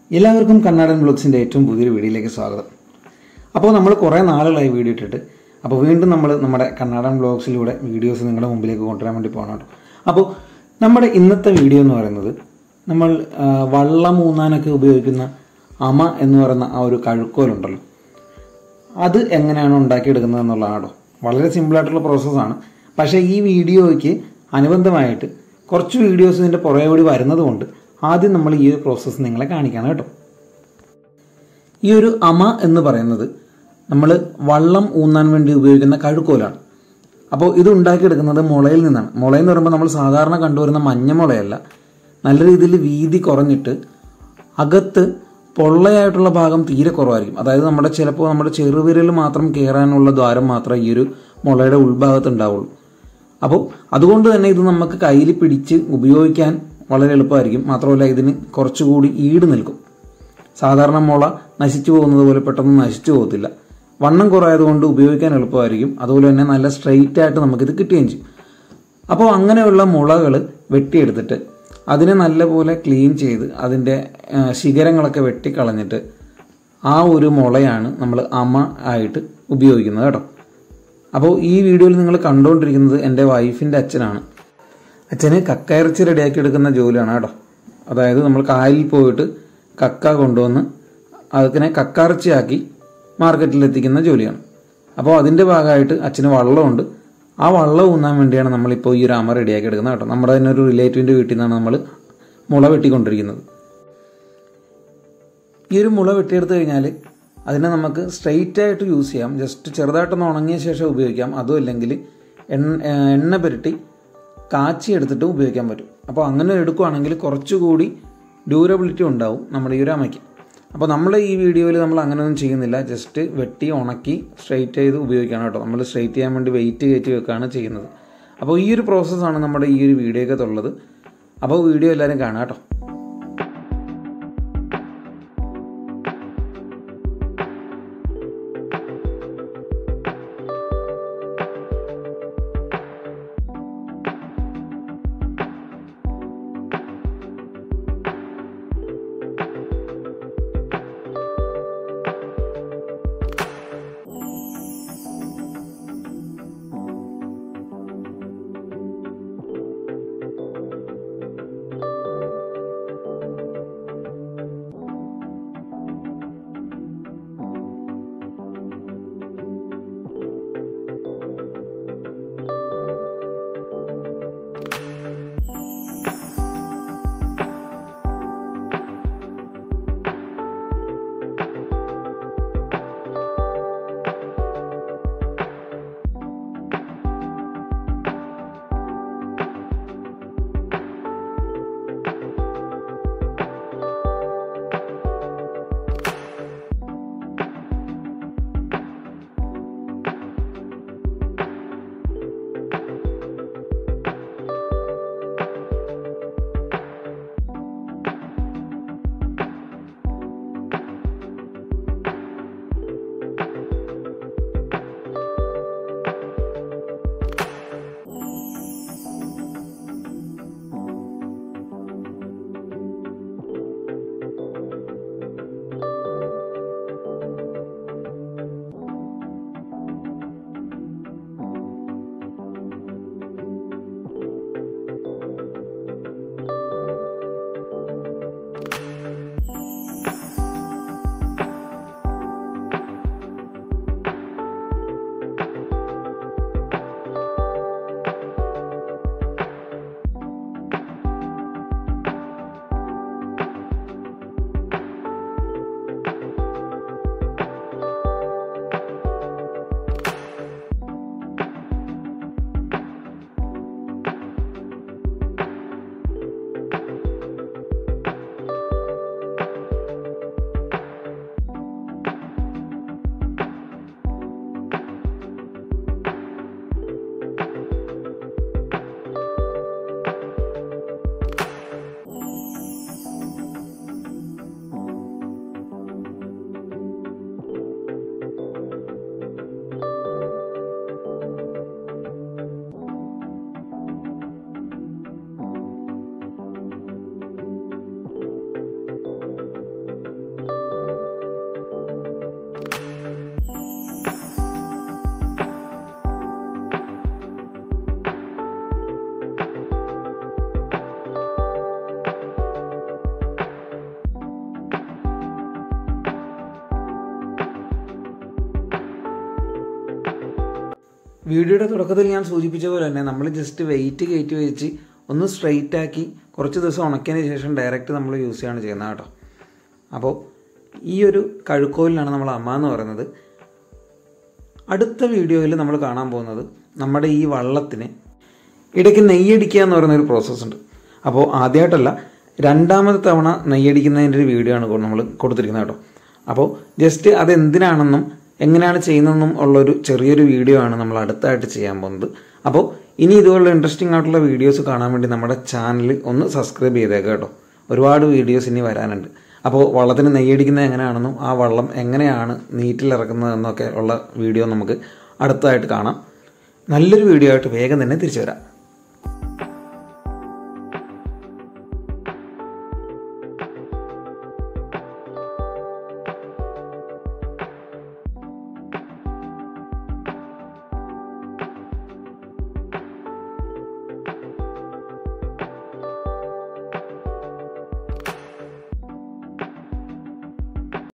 എല്ലാവർക്കും കണ്ണാടൻ ബ്ലോഗ്സിൻ്റെ ഏറ്റവും പുതിയൊരു വീഡിയോയിലേക്ക് സ്വാഗതം അപ്പോൾ നമ്മൾ കുറേ നാളുകളായി വീഡിയോ ഇട്ടിട്ട് അപ്പോൾ വീണ്ടും നമ്മൾ നമ്മുടെ കണ്ണാടൻ ബ്ലോഗ്സിലൂടെ വീഡിയോസ് നിങ്ങളുടെ മുമ്പിലേക്ക് കൊണ്ടുവരാൻ വേണ്ടി പോകണം കേട്ടോ അപ്പോൾ നമ്മുടെ ഇന്നത്തെ വീഡിയോ എന്ന് പറയുന്നത് നമ്മൾ ആ, വള്ളം ഊന്നാനൊക്കെ ഉപയോഗിക്കുന്ന അമ എന്ന് പറയുന്ന ആ ഒരു കഴുക്കോലുണ്ടല്ലോ അത് എങ്ങനെയാണ് ഉണ്ടാക്കിയെടുക്കുന്നത് എന്നുള്ളതാണോ വളരെ സിമ്പിളായിട്ടുള്ള പ്രോസസ്സാണ് പക്ഷേ ഈ വീഡിയോയ്ക്ക് അനുബന്ധമായിട്ട് കുറച്ച് വീഡിയോസ് ഇതിൻ്റെ പുറകെ കൂടി വരുന്നത് കൊണ്ട് ആദ്യം നമ്മൾ ഈ ഒരു പ്രോസസ്സ് നിങ്ങളെ കാണിക്കാണ് കേട്ടോ ഈ ഒരു അമ എന്ന് പറയുന്നത് നമ്മൾ വള്ളം ഊന്നാൻ വേണ്ടി ഉപയോഗിക്കുന്ന കഴുക്കോലാണ് അപ്പോൾ ഇത് ഉണ്ടാക്കിയെടുക്കുന്നത് മുളയിൽ നിന്നാണ് മുളയിൽ എന്ന് പറയുമ്പോൾ നമ്മൾ സാധാരണ കണ്ടുവരുന്ന മഞ്ഞ മുളയല്ല നല്ല രീതിയിൽ വീതി കുറഞ്ഞിട്ട് അകത്ത് പൊള്ളയായിട്ടുള്ള ഭാഗം തീരെ കുറവായിരിക്കും അതായത് നമ്മുടെ ചിലപ്പോൾ നമ്മുടെ ചെറുവിരൽ മാത്രം കയറാനുള്ള ദ്വാരം മാത്രമേ ഈ ഒരു മുളയുടെ ഉൾഭാഗത്ത് ഉണ്ടാവുള്ളൂ അപ്പോൾ അതുകൊണ്ട് തന്നെ ഇത് നമുക്ക് കയ്യിൽ പിടിച്ച് ഉപയോഗിക്കാൻ വളരെ എളുപ്പമായിരിക്കും മാത്രമല്ല ഇതിന് കുറച്ചുകൂടി ഈട് നിൽക്കും സാധാരണ മുള നശിച്ചു പോകുന്നത് പോലെ പെട്ടെന്ന് നശിച്ചു പോകത്തില്ല വണ്ണം കുറയായതുകൊണ്ട് ഉപയോഗിക്കാൻ എളുപ്പമായിരിക്കും അതുപോലെ തന്നെ നല്ല സ്ട്രെയിറ്റ് ആയിട്ട് നമുക്കിത് കിട്ടുകയും ചെയ്യും അപ്പോൾ അങ്ങനെയുള്ള മുളകൾ വെട്ടിയെടുത്തിട്ട് അതിനെ നല്ലപോലെ ക്ലീൻ ചെയ്ത് അതിൻ്റെ ആ, ശിഖരങ്ങളൊക്കെ വെട്ടിക്കളഞ്ഞിട്ട് ആ ഒരു മുളയാണ് നമ്മൾ അമ ആയിട്ട് ഉപയോഗിക്കുന്നത് കേട്ടോ അപ്പോൾ ഈ വീഡിയോയിൽ നിങ്ങൾ കണ്ടുകൊണ്ടിരിക്കുന്നത് എൻ്റെ വൈഫിൻ്റെ അച്ഛനാണ് അച്ഛന് കക്കയിറച്ചി റെഡിയാക്കി എടുക്കുന്ന ജോലിയാണ് കേട്ടോ അതായത് നമ്മൾ കായലിൽ പോയിട്ട് കക്ക കൊണ്ടുവന്ന് അതിനെ കക്കയിറച്ചിയാക്കി മാർക്കറ്റിൽ എത്തിക്കുന്ന ജോലിയാണ് അപ്പോൾ അതിൻ്റെ ഭാഗമായിട്ട് അച്ഛന് വള്ളമുണ്ട് ആ വള്ളം ഊന്നാൻ വേണ്ടിയാണ് നമ്മളിപ്പോൾ ഈ ഒരു അമ റെഡിയാക്കി എടുക്കുന്നത് കേട്ടോ നമ്മുടെ തന്നെ ഒരു റിലേറ്റീവിൻ്റെ വീട്ടിൽ നിന്നാണ് നമ്മൾ മുള വെട്ടിക്കൊണ്ടിരിക്കുന്നത് ഈ ഒരു മുള വെട്ടിയെടുത്ത് കഴിഞ്ഞാൽ അതിനെ നമുക്ക് സ്ട്രെയിറ്റ് ആയിട്ട് യൂസ് ചെയ്യാം ജസ്റ്റ് ചെറുതായിട്ടൊന്ന് ഉണങ്ങിയ ശേഷം ഉപയോഗിക്കാം അതും അല്ലെങ്കിൽ എണ്ണ ഏഹ് എണ്ണ പുരട്ടി കാച്ചി എടുത്തിട്ട് ഉപയോഗിക്കാൻ പറ്റും അപ്പോൾ അങ്ങനെ എടുക്കുകയാണെങ്കിൽ കുറച്ചുകൂടി ഡ്യൂറബിലിറ്റി ഉണ്ടാവും നമ്മുടെ ഈ ഒരു അമയ്ക്ക് അപ്പോൾ നമ്മൾ ഈ വീഡിയോയിൽ നമ്മൾ അങ്ങനെയൊന്നും ചെയ്യുന്നില്ല ജസ്റ്റ് വെട്ടി ഉണക്കി സ്ട്രെയിറ്റ് ചെയ്ത് ഉപയോഗിക്കുകയാണ് കേട്ടോ നമ്മൾ സ്ട്രെയിറ്റ് ചെയ്യാൻ വേണ്ടി വെയിറ്റ് കയറ്റി വെക്കുകയാണ് ചെയ്യുന്നത് അപ്പോൾ ഈ ഒരു പ്രോസസ്സാണ് നമ്മുടെ ഈ ഒരു വീഡിയോക്കകത്തുള്ളത് അപ്പോൾ വീഡിയോ എല്ലാവരും കാണാം കേട്ടോ വീഡിയോയുടെ തുടക്കത്തിൽ ഞാൻ സൂചിപ്പിച്ച പോലെ തന്നെ നമ്മൾ ജസ്റ്റ് വെയിറ്റ് കയറ്റി വെച്ച് ഒന്ന് സ്ട്രെയിറ്റ് ആക്കി കുറച്ച് ദിവസം ഉണക്കിയതിന് ശേഷം ഡയറക്റ്റ് നമ്മൾ യൂസ് ചെയ്യാണ് ചെയ്യുന്നത് കേട്ടോ അപ്പോൾ ഈ ഒരു കഴുക്കോലിനാണ് നമ്മൾ അമ്മ എന്ന് പറയുന്നത് അടുത്ത വീഡിയോയിൽ നമ്മൾ കാണാൻ പോകുന്നത് നമ്മുടെ ഈ വള്ളത്തിന് ഇടയ്ക്ക് നെയ്യടിക്കുക എന്ന് പറയുന്ന ഒരു പ്രോസസ്സ് ഉണ്ട് അപ്പോൾ ആദ്യമായിട്ടല്ല രണ്ടാമത്തെ തവണ നെയ്യടിക്കുന്നതിൻ്റെ ഒരു വീഡിയോ ആണ് നമ്മൾ കൊടുത്തിരിക്കുന്നത് കേട്ടോ അപ്പോൾ ജസ്റ്റ് അതെന്തിനാണെന്നും എങ്ങനെയാണ് ചെയ്യുന്നതെന്നും ഉള്ളൊരു ചെറിയൊരു വീഡിയോ ആണ് നമ്മൾ അടുത്തായിട്ട് ചെയ്യാൻ പോകുന്നത് അപ്പോൾ ഇനി ഇതുപോലുള്ള ഇൻട്രസ്റ്റിംഗ് ആയിട്ടുള്ള വീഡിയോസ് കാണാൻ വേണ്ടി നമ്മുടെ ചാനൽ ഒന്ന് സബ്സ്ക്രൈബ് ചെയ്തേക്കാം കേട്ടോ ഒരുപാട് വീഡിയോസ് ഇനി വരാനുണ്ട് അപ്പോൾ വള്ളത്തിന് നെയ്യടിക്കുന്നത് എങ്ങനെയാണെന്നും ആ വള്ളം എങ്ങനെയാണ് നീറ്റിലിറക്കുന്നതെന്നൊക്കെ ഉള്ള വീഡിയോ നമുക്ക് അടുത്തതായിട്ട് കാണാം നല്ലൊരു വീഡിയോ ആയിട്ട് വേഗം തന്നെ തിരിച്ചു വരാം